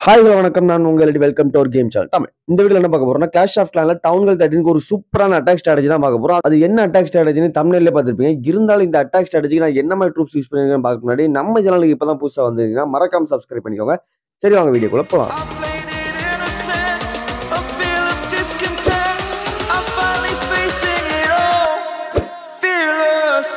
Hi hello வணக்கம் நான் உங்கள் வெல்கம் டு ஒரு கேம் சால் தமிழ் இந்த வீடியோல என்ன பார்க்க போறோம்னா கிளாஷ் ஆஃப் கிளான்ல டவுன்கள் தேர்ட்டினுக்கு ஒரு சூப்பரான அட்டாக் ஸ்ட்ராட்டஜி தான் பார்க்க போறோம் அது என்ன அட்டாக் ஸ்ட்ராட்டஜின்னு தமிழ்ல பார்த்துருப்பீங்க இருந்தாலும் இந்த அட்டாக் ஸ்ட்ராட்டஜிக்கு நான் என்ன மாதிரி ட்ரூப்ஸ் யூஸ் பண்ணிருக்கேன்னு பார்க்க முன்னாடி நம்ம சேனலுக்கு இப்பதான் புதுசா வந்தீங்கன்னா மறக்காம சப்ஸ்கிரைப் பண்ணிக்கோங்க சரி வாங்க வீடியோக்குள்ள போலாம் I played it innocent, a feel of discontent. I'm finally facing it all, fearless.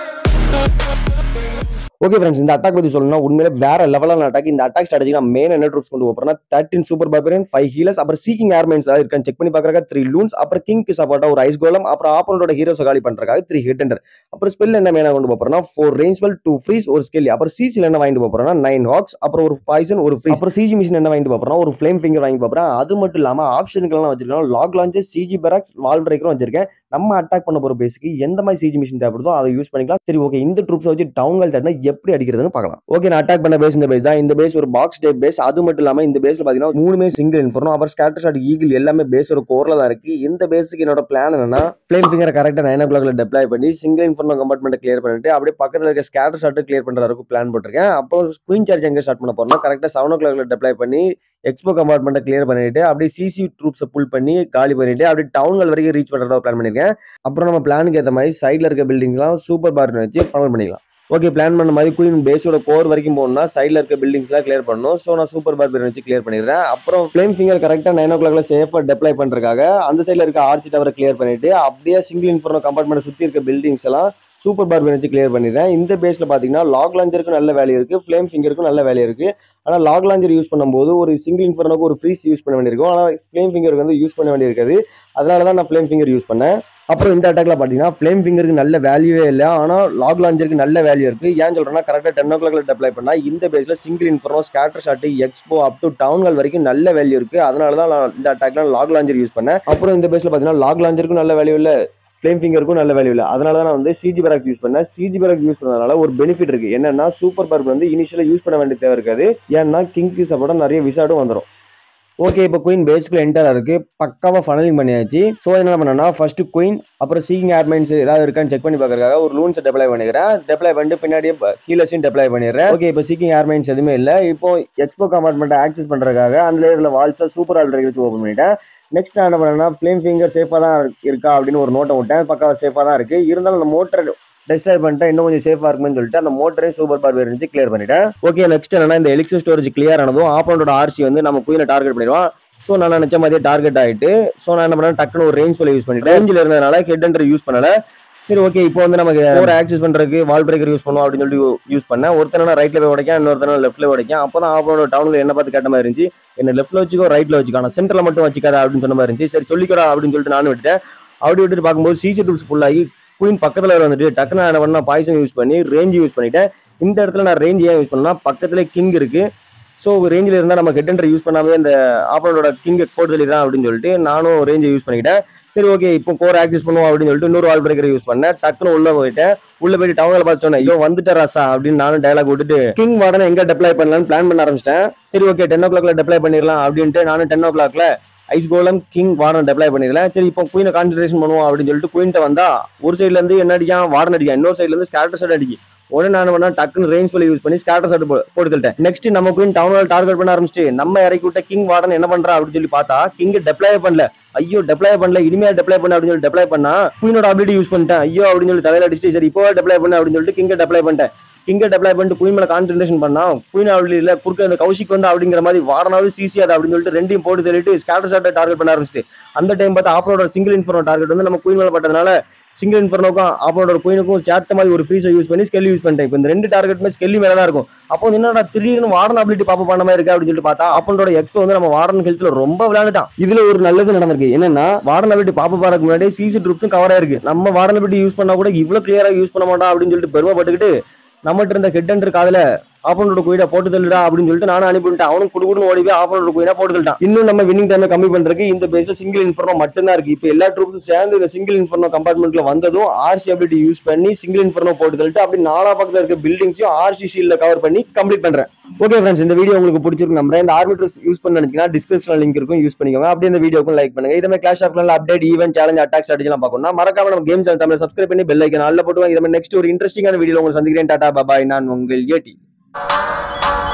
Okay friends இந்த அட்டாக் பத்தி சொல்லணும்னா உண்மையிலே வேற லெவலான அட்டாக் இந்த அட்டாக் ஸ்ட்ராட்டஜி நான் மெயின் என்ன ட்ரூப்ஸ் கொண்டு போறேன்னா thirteen super barbarian five healers அப்புறம் சீக்கிங் ஏர்மைன்ஸ் ஏதாவது இருக்கான்னு செக் பண்ணி பார்க்கறக்க த்ரீ லூன்ஸ் அப்புறம் கிங்க்கு சப்போர்ட்டா ஒரு ஐஸ் கோலம் அப்புறம் ஆப்பனோட ஹீரோஸ் காலி பண்றதுக்காக த்ரீ ஹிட் ஹண்டர் அப்புறம் ஸ்பெல் என்ன மெயினாக கொண்டு போறோம்னா four range spell two freeze ஒரு ஸ்கில் அப்புறம் சிசியில் என்ன வாங்கிட்டு போறோம்னா நைன் ஹாக்ஸ் அப்புறம் ஒரு பாய்சன் ஒரு ஃப்ரீ அப்புறம் சிஜி மிஷின் என்ன வாங்கிட்டு போறோம்னா ஒரு ஃப்ளேம் ஃபிங்கர் வாங்கி போறேன் அது மட்டும் இல்லாம ஆப்ஷனுக்கெல்லாம் வச்சிருக்கோம் log launchers siege barracks wall பிரேக்கரும் வச்சிருக்கேன் நம்ம அட்டாக் பண்ண போற பேஸுக்கு எந்த மாதிரி சிஜி மிஷின் தேவைப்படுதோ அதை யூஸ் பண்ணிக்கலாம் சரி ஓகே இந்த ட்ரூப்ஸ் வச்சு டவுன்கள் தட்டினா எப்படி அடிக்கிறதுன்னு பார்க்கலாம் ஓகே நான் அட்டாக் பண்ண பேஸ் இந்த பேஸ் தான் இந்த பேஸ் ஒரு பாக்ஸ் டைப் பேஸ் அது மட்டும் இல்லாம இந்த பேஸ்ல பாத்தீங்கன்னா மூணுமே சிங்கிள் இன்ஃபர்னும் அப்புறம் ஸ்கேட்டர் ஷாட் ஈகிள் எல்லாமே பேஸ் ஒரு கோர்ல தான் இருக்கு இந்த பேஸுக்கு என்னோட பிளான் என்னன்னா ஃபிளேம் ஃபிங்கரை கரெக்டாக நைன் ஓ கிளாக்ல டெப்ளாய் பண்ணி சிங்கிள் இன்ஃபர்னோ கம்பார்ட்மெண்ட் கிளியர் பண்ணிட்டு அப்படியே பக்கத்துல இருக்க ஸ்கேட்டர் ஷாட் கிளியர் பண்ற அளவுக்கு பிளான் போட்டிருக்கேன் அப்போ குயின் சார்ஜ் எங்க ஸ்டார்ட் பண்ண போறோம்னா கரெக்டாக செவன் ஓ கிளாக்ல டெப்ளை பண்ணி எக்ஸ்போ கம்பார்ட்மெண்ட்டை கிளியர் பண்ணிட்டு அப்படியே சிசி ட்ரூப்ஸை புல் பண்ணி காலி பண்ணிட்டு அப்படியே டவுன்கள் வரைக்கும் ரீச் பண்றதா பிளான் பண்ணிருக்கேன் அப்புறம் நம்ம பிளானுக்கு ஏற்ற மாதிரி சைடில் இருக்க பில்டிங்ஸ்லாம் சூப்பர் பார்னு வச்சு ஃபனல் பண்ணிக்கலாம் ஓகே பிளான் பண்ண மாதிரி குயின் பேஸோட கோர் வரைக்கும் போகணும்னா சைடில் இருக்க பில்டிங்ஸ்லாம் கிளியர் பண்ணணும் ஸோ நான் சூப்பர் பார்பர் வச்சு கிளியர் பண்ணிடுறேன் அப்புறம் ஃப்ளேம் ஃபிங்கர் கரெக்டாக நைன் ஓ கிளாக்ல சேஃபாக டெப்ளை பண்ணுறதுக்காக அந்த சைடில் இருக்க ஆர்ச்சி டவரை கிளியர் பண்ணிட்டு அப்படியே சிங்கிள் இன்ஃபர்னோ கம்பார்ட்மெண்ட் சுற்றி இருக்க பில்டிங்ஸ் எல்லாம் சூப்பர் பார்பர் வச்சு கிளியர் பண்ணிடுறேன் இந்த பேஸில் பார்த்தீங்கன்னா லாக் லாஞ்சருக்கு நல்ல வேல்யூ இருக்குது ஃப்ளேம் ஃபிங்கருக்கும் நல்ல வேல்யூ இருக்குது ஆனால் லாக் லாஞ்சர் யூஸ் பண்ணும்போது ஒரு சிங்கிள் இன்ஃபர்னோக்கு ஒரு ஃப்ரீஸ் யூஸ் பண்ண வேண்டியிருக்கும் ஆனால் ஃப்ளேம் ஃபிங்கருக்கு வந்து யூஸ் பண்ண வேண்டியிருக்காது அதனால தான் நான் ஃப்ளேம் ஃபிங்கர் யூஸ் பண்ணேன் அப்புறம் இந்த அட்டாக்ல பார்த்தீங்கன்னா ஃப்ளேம் ஃபிங்கருக்கு நல்ல வேல்யூவே இல்லை ஆனால் லாக் லாஞ்சருக்கு நல்ல வேல்யூ இருக்கு ஏன் சொல்றேன்னா கரெக்டாக டென் ஓ கிளாக்ல அப்ளை பண்ணா இந்த பேஸ்ல சிங்கிள் இன்ஃபர்னோ ஸ்கேட்டர் ஷாட் எக்ஸ்போ அப் டு டவுன்கள் வரைக்கும் நல்ல வேல்யூ இருக்கு அதனால தான் நான் இந்த அட்டாக்ல லாக் லாஞ்சர் யூஸ் பண்ணேன் அப்புறம் இந்த பேஸ்ல பார்த்தீங்கன்னா லாக் லாஞ்சருக்கும் நல்ல வேல்யூ இல்லை ஃப்ளேம் ஃபிங்கருக்கும் நல்ல வேல்யூ இல்லை அதனால தான் நான் வந்து சிஜி பேராக்ஸ் யூஸ் பண்ணேன் சிஜி பேராக்ஸ் யூஸ் பண்ணதுனால ஒரு பெனிஃபிட் இருக்கு என்னன்னா சூப்பர் பர்க் வந்து இனிஷியலாக யூஸ் பண்ண வேண்டிய தேவை இருக்காது ஏன்னா கிங்க்கு சப்போர்ட்டா நிறைய விசாடும் வந்துடும் ஓகே இப்போ குயின் பேஸ்க்குள்ள என்டர் இருக்கு பக்காவா ஃபனலிங் பண்ணியாச்சு ஸோ என்ன பண்ணனா ஃபர்ஸ்ட் குயின் அப்புறம் சீக்கிங் ஏர்மைன்ஸ் ஏதாவது இருக்கான்னு செக் பண்ணி பார்க்கறதுக்காக ஒரு லூன்ஸ் டெப்ளை பண்ணிக்கிறேன் டெப்ளை பண்ணிட்டு பின்னாடியே ஹீலர்ஸையும் டெப்ளை பண்ணிடுறேன் ஓகே இப்போ சீக்கிங் ஏர்மைன்ஸ் எதுவுமே இல்லை இப்போ எக்ஸ்போ கம்பார்ட்மெண்ட்டை ஆக்சஸ் பண்ணுறதுக்காக அந்த லேயரில் வால்ஸை சூப்பர் ஆல்ரெடி வச்சு ஓப்பன் பண்ணிட்டேன் நெக்ஸ்ட் நான் என்ன பண்ணேன்னா ஃப்ளேம் ஃபிங்கர் சேஃபாக தான் இருக்கா அப்படின்னு ஒரு நோட்டை விட்டேன் பக்காவாக சேஃபாக தான் இருக்கு இருந்தாலும் அந்த மோட்டர் டெஸ்ட்ராய் பண்ணிட்டேன் இன்னும் கொஞ்சம் சேஃபாக இருக்குன்னு சொல்லிட்டு அந்த மோட்டரையும் சூப்பர் பார்வை இருந்துச்சு கிளியர் பண்ணிட்டேன் ஓகே நெக்ஸ்ட் என்னன்னா இந்த எலிக்சர் ஸ்டோரேஜ் கிளியர் ஆனதும் ஆப்பனோட ஆர்சி வந்து நம்ம குயினை டார்கெட் பண்ணிடுவான் ஸோ நான் நினைச்ச மாதிரியே டார்கெட் ஆயிட்டு ஸோ நான் என்ன பண்ணேன் டக்குன்னு ஒரு ரேஞ்ச் யூஸ் பண்ணிட்டேன் ரேஞ்சில் இருந்ததுனால ஹெட் அண்டர் யூஸ் பண்ணல சரி ஓகே இப்போ வந்து நமக்கு ஒரு ஆக்சஸ் பண்றதுக்கு வால் பிரேக்கர் யூஸ் பண்ணுவோம் அப்படின்னு சொல்லி யூஸ் பண்ணேன் ஒருத்தன ரைட்ல போய் உடைக்கேன் இன்னொருத்தன லெஃப்ட்ல உடைக்கேன் அப்போ தான் ஆப்பனோட டவுன்ல என்ன பார்த்து கேட்ட மாதிரி இருந்துச்சு என்ன லெஃப்ட்ல வச்சுக்கோ ரைட்ல வச்சுக்கோ ஆனால் சென்டர்ல மட்டும் வச்சுக்காத அப்படின்னு சொன்ன மாதிரி இருந்துச்சு சரி சொல்லிக்கடா அப்படின்னு சொல்லிட்டு நானும் விட்டுட்டேன் அப்படி விட்டுட்டு பார்க்கும்போது சிசி டூல்ஸ் ஃபுல்லாகி குயின் பக்கத்துல வந்துட்டு டக்குன்னு நான் என்ன பண்ணா பாய்சன் யூஸ் பண்ணி ரேஞ்ச் யூஸ் பண்ணிட்டேன் இந்த இடத்துல நான் ரேஞ்ச் ஏன் யூஸ் பண்ணா பக்கத்துல கிங் இருக்கு ஸோ ரேஞ்சில் இருந்தால் நம்ம ஹெட் அண்டர் யூஸ் பண்ணாமே இந்த ஆப்பனோட கிங்கை போட்டு தள்ளிடுறான் அப்படின்னு சொல்லிட்டு நானும் ரேஞ்சை யூஸ் பண்ணிக்கிட்டேன் சரி ஓகே இப்போ கோர் ஆக்சஸ் பண்ணுவோம் அப்படின்னு சொல்லிட்டு இன்னொரு வால் பிரேக்கர் யூஸ் பண்ணேன் டக்குன்னு உள்ள போயிட்டேன் உள்ள போயிட்டு டவுனில் பார்த்து சொன்னேன் ஐயோ வந்துட்ட ராசா அப்படின்னு நானும் டயலாக் விட்டுட்டு கிங் வார்டனை எங்க டெப்ளை பண்ணலாம்னு பிளான் பண்ண ஆரம்பிச்சிட்டேன் சரி ஓகே டென் ஓ கிளாக்ல டெப்ளை பண்ணிடலாம் அப்படின்ட்டு நானும் டென் ஓ கிளாக்ல ஐஸ் கோலம் கிங் வார்டன் டெப்ளை பண்ணிடலாம் சரி இப்போ குயினை கான்சன்ட்ரேஷன் பண்ணுவோம் அப்படின்னு சொல்லிட்டு குயின்ட்ட வந்தா ஒரு சைடுல இருந்து என்ன அடிக்கான் வார்டன் அடிக்கான் இன்னொரு சைடுல இருந்து ஸ்கேட்டர் ஷாட் அடிக்கும் உடனே நான் பண்ணா டக்குன்னு ரேஞ்ச் பண்ணி யூஸ் பண்ணி ஸ்கேட்டர் ஷாட் போட்டு தள்ளிட்டேன் நெக்ஸ்ட் நம்ம குயின் டவுனால் டார்கெட் பண்ண ஆரம்பிச்சு நம்ம இறக்கி விட்ட கிங் வார்டன் என்ன பண்றா அப்படின்னு சொல்லி பார்த்தா கிங் டெப்ளை பண்ணல ஐயோ டெப்ளை பண்ணல இனிமே டெப்ளை பண்ண அப்படின்னு சொல்லி டெப்ளை பண்ணா குயினோட அபிலிட்டி யூஸ் பண்ணிட்டேன் ஐயோ அப்படின்னு சொல்லி தலையில அடிச்சுட்டு சரி இப்போ டெப்ளை பண்ண அப்படின்னு சொல்லிட்டு கிங்க டெப்ளை பண்ணிட்டேன் கிங்க டெப்ளை பண்ணிட்டு குயின் மேல கான்சன்ட்ரேஷன் பண்ணா குயின் அபிலிட்டி இல்ல குறுக்க அந்த கௌஷிக் வந்து அப்படிங்கிற மாதிரி வாரனாவது சிசி அது அப்படின்னு சொல்லிட்டு ரெண்டையும் போட்டு தள்ளிட்டு ஸ்கேட்டர் ஷாட்டை டார்கெட் பண்ண ஆரம்பிச்சிட்டு அந்த டைம் பார்த்தா ஆப்பனோட சிங்கிள் இன்ஃபர்னோ டார்கெட் வந்து நம்ம குயின் மேல பட்டதுனால சிங்கிள் இன்ஃபர்னோக்கும் ஆப்பனோட குயினுக்கும் சேர்த்த மாதிரி ஒரு ஃப்ரீஸை யூஸ் பண்ணி ஸ்கெல் யூஸ் பண்ணிட்டேன் இப்போ இந்த ரெண்டு டார்கெட்டுமே ஸ்கெல்லி மேல தான் இருக்கும் அப்போ வந்து என்னடா திடீர்னு வார்டன் அபிலிட்டி பாப்ப பண்ண மாதிரி இருக்கு அப்படின்னு சொல்லிட்டு பார்த்தா ஆப்பனோட எக்ஸ்போ வந்து நம்ம வார்டன் ஹெல்த்ல ரொம்ப விளையாண்டுட்டான் இதுல ஒரு நல்லது நடந்திருக்கு என்னன்னா வார்டன் அபிலிட்டி பாப்ப பாறதுக்கு முன்னாடி சிசி ட்ரூப்ஸும் கவர் ஆயிருக்கு நம்ம வார்டன் அபிலிட்டி யூஸ் பண்ணா கூட இவ்வளவு கிளியரா யூஸ் பண்ண மாட்டோம் அப்படின்னு சொல்லிட்டு பெருமைப்பட்டுக்கிட்டு நம்மகிட்ட இருந்த ஹெட் அண்டர் காதுல ஆப்பனோட குயினா போட்டு தள்ளுடா அப்படின்னு சொல்லிட்டு நானும் அனுப்பிவிட்டேன் அவனும் குடுக்குன்னு ஓடி போய் ஆப்பனோட குயினா போட்டு தள்ளிட்டான் இன்னும் நம்ம வின்னிங் டைம் கம்மி பண்றதுக்கு இந்த பேஸ்ல சிங்கிள் இன்ஃபர்னோ மட்டும்தான் இருக்கு இப்போ எல்லா ட்ரூப்ஸும் சேர்ந்து இந்த சிங்கிள் இன்ஃபர்னோ கம்பார்ட்மெண்ட்ல வந்ததும் ஆர்சி அபிலிட்டி யூஸ் பண்ணி சிங்கிள் இன்ஃபர்னோ போட்டு தள்ளிட்டு அப்படி நாலா பக்கத்துல இருக்க பில்டிங்ஸையும் ஆர்சி ஷீல்ல கவர் பண்ணி கம்ப்ளீட் பண்றேன் ஓகே ஃப்ரெண்ட்ஸ் இந்த வீடியோ உங்களுக்கு பிடிச்சிருக்கு நம்புறேன் இந்த ஆர்மி ட்ரூப்ஸ் யூஸ் பண்ண நினைச்சீங்கன்னா டிஸ்கிரிப்ஷன் லிங்க் இருக்கும் யூஸ் பண்ணிக்கோங்க அப்படியே இந்த வீடியோக்கும் லைக் பண்ணுங்க இதே மாதிரி Clash of update event challenge attack ஸ்ட்ராட்டஜிலாம் பார்க்கணும்னா மறக்காம நம்ம கேம் சேனல் தமிழ் சப்ஸ்கிரைப் பண்ணி பெல் ஐக்கன் ஆல்ல போட்டுவாங்க இதே மாதிரி நெக்ஸ்ட் ஒரு இன்ட்ரெஸ்டிங்கான வீடியோ உங்களுக்கு சந்திக்கிறேன் டாடா பாபாய் நான் உங்கள் ஏடி